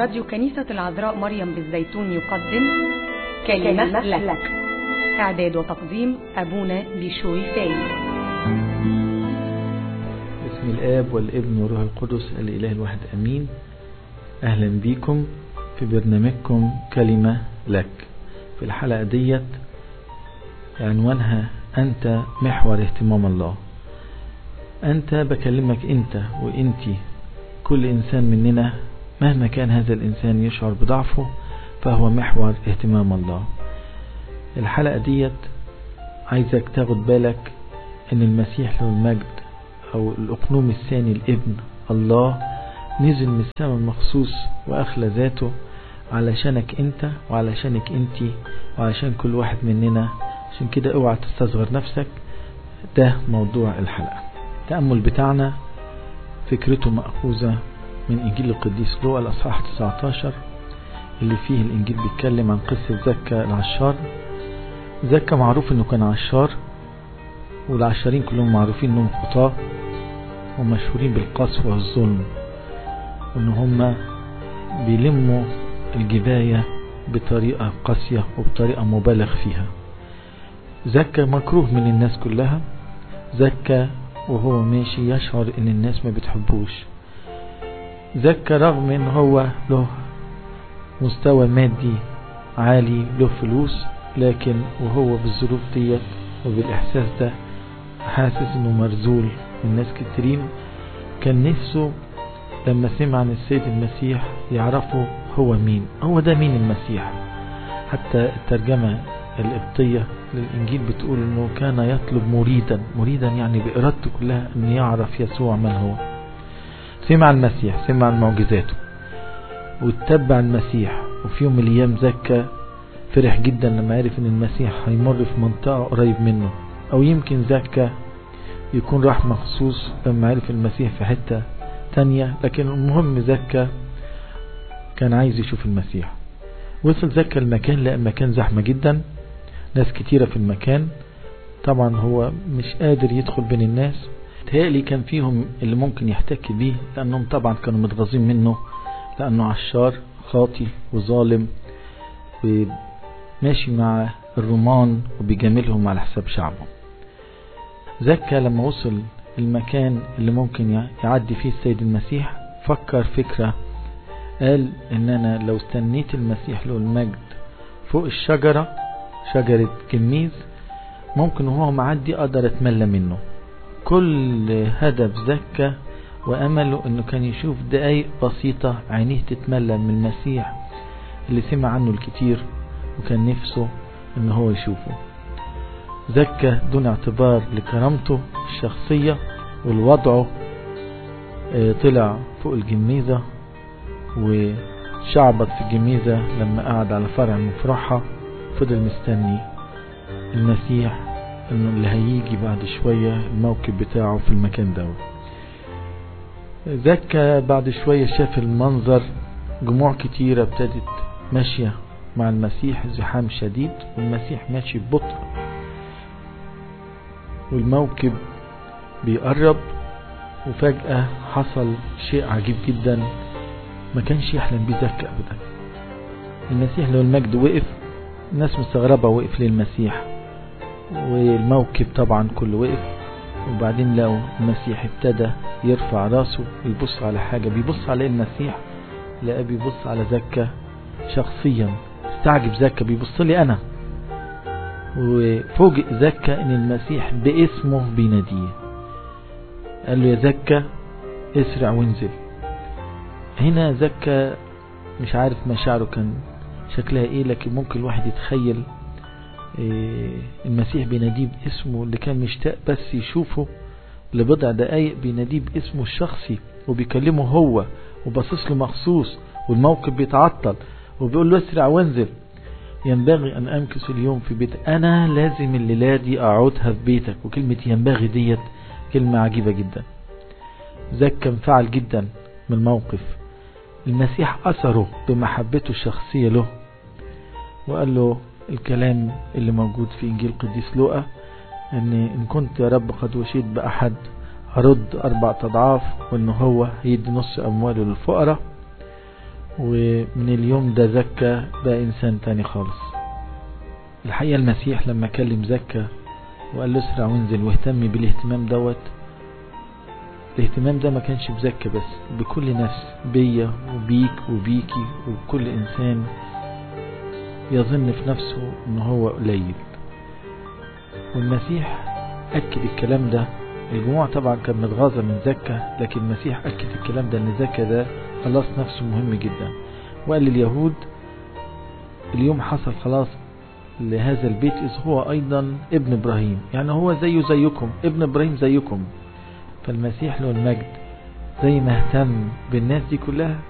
راديو كنيسة العذراء مريم بالزيتون يقدم كلمة, كلمة لك. لك إعداد وتقديم أبونا بشوي فايد بسم الآب والابن والروح القدس الإله الواحد أمين أهلا بيكم في برنامجكم كلمة لك في الحلقة ديت عنوانها أنت محور اهتمام الله أنت بكلمك أنت وأنتي كل إنسان مننا مهما كان هذا الإنسان يشعر بضعفه فهو محور اهتمام الله الحلقة ديت عايزك تاخد بالك ان المسيح له المجد او الاقنوم الثاني الابن الله نزل من السماء مخصوص واخلى ذاته علشانك انت وعلشانك انتي وعلشان كل واحد مننا عشان كده اوعى تستصغر نفسك ده موضوع الحلقة التأمل بتاعنا فكرته مأخوذة من إنجيل القديس لوقا الأصحاح 19 اللي فيه الإنجيل بيتكلم عن قصة زكا العشار زكا معروف إنه كان عشار والعشارين كلهم معروفين إنهم خطاة ومشهورين بالقسوة والظلم وإن هم بيلموا الجباية بطريقة قاسية وبطريقة مبالغ فيها زكا مكروه من الناس كلها زكا وهو ماشي يشعر ان الناس ما بتحبوش زكا رغم ان هو له مستوى مادي عالي له فلوس لكن وهو بالظروف ديت وبالاحساس ده حاسس انه مرزول من ناس كتيرين كان نفسه لما سمع عن السيد المسيح يعرفوا هو مين هو ده مين المسيح حتى الترجمة القبطية للإنجيل بتقول أنه كان يطلب مريدا مريدا يعني بإرادته كلها أن يعرف يسوع من هو سمع المسيح سمع عن معجزاته واتبع المسيح وفي يوم من الأيام زكى فرح جدا لما عرف أن المسيح هيمر في منطقة قريب منه أو يمكن زكى يكون راح مخصوص لما عرف المسيح في حتة تانية لكن المهم زكى كان عايز يشوف المسيح وصل زكى المكان لقى مكان زحمة جدا ناس كتيرة في المكان طبعا هو مش قادر يدخل بين الناس تهيألي كان فيهم اللي ممكن يحتك بيه لأنهم طبعا كانوا متغاظين منه لأنه عشار خاطي وظالم وماشي مع الرومان وبيجاملهم على حساب شعبه زكى لما وصل المكان اللي ممكن يعدي فيه السيد المسيح فكر فكرة قال ان انا لو استنيت المسيح له المجد فوق الشجرة شجرة كميز ممكن وهو معدي اقدر اتملى منه كل هدف زكى وامله انه كان يشوف دقايق بسيطة عينيه تتملى من المسيح اللي سمع عنه الكتير وكان نفسه ان هو يشوفه زكى دون اعتبار لكرامته الشخصية والوضعه طلع فوق الجميزة وشعبط في الجميزة لما قعد على فرع مفرحة فضل مستني المسيح انه اللي هيجي بعد شوية الموكب بتاعه في المكان ده زكى بعد شوية شاف المنظر جموع كتيرة ابتدت ماشية مع المسيح زحام شديد والمسيح ماشي ببطء والموكب بيقرب وفجأة حصل شيء عجيب جدا ما كانش يحلم بيه زكى أبدا المسيح له المجد وقف الناس مستغربة وقف للمسيح والموكب طبعا كله وقف وبعدين لقوا المسيح ابتدى يرفع راسه ويبص على حاجة بيبص على المسيح لقى بيبص على زكى شخصيا استعجب زكى بيبص لي أنا وفوجئ زكى ان المسيح باسمه بيناديه قال له يا زكى اسرع وانزل هنا زكى مش عارف مشاعره كان شكلها ايه لكن ممكن الواحد يتخيل إيه المسيح بيناديه باسمه اللي كان مشتاق بس يشوفه لبضع دقايق بيناديه باسمه الشخصي وبيكلمه هو وباصص له مخصوص والموقف بيتعطل وبيقول له اسرع وانزل ينبغي أن أمكث اليوم في بيتك أنا لازم الليلة دي أقعدها في بيتك وكلمة ينبغي ديت كلمة عجيبة جدا زكى انفعل جدا من الموقف المسيح أثره بمحبته الشخصية له وقال له الكلام اللي موجود في إنجيل قديس لوقا أن إن كنت يا رب قد وشيت بأحد هرد أربع أضعاف وإن هو هيدي نص أمواله للفقراء ومن اليوم ده زكى بقى إنسان تاني خالص الحقيقة المسيح لما كلم زكى وقال له اسرع وانزل واهتم بالاهتمام دوت الاهتمام ده ما كانش بزكى بس بكل نفس بيا وبيك وبيكي وبكل إنسان يظن في نفسه ان هو قليل والمسيح أكد الكلام ده الجموع طبعا كان متغاظة من زكى لكن المسيح أكد الكلام ده ان زكى ده خلاص نفسه مهم جدا وقال لليهود اليوم حصل خلاص لهذا البيت إذ هو أيضا ابن إبراهيم يعني هو زيه زيكم ابن إبراهيم زيكم فالمسيح له المجد زي ما اهتم بالناس دي كلها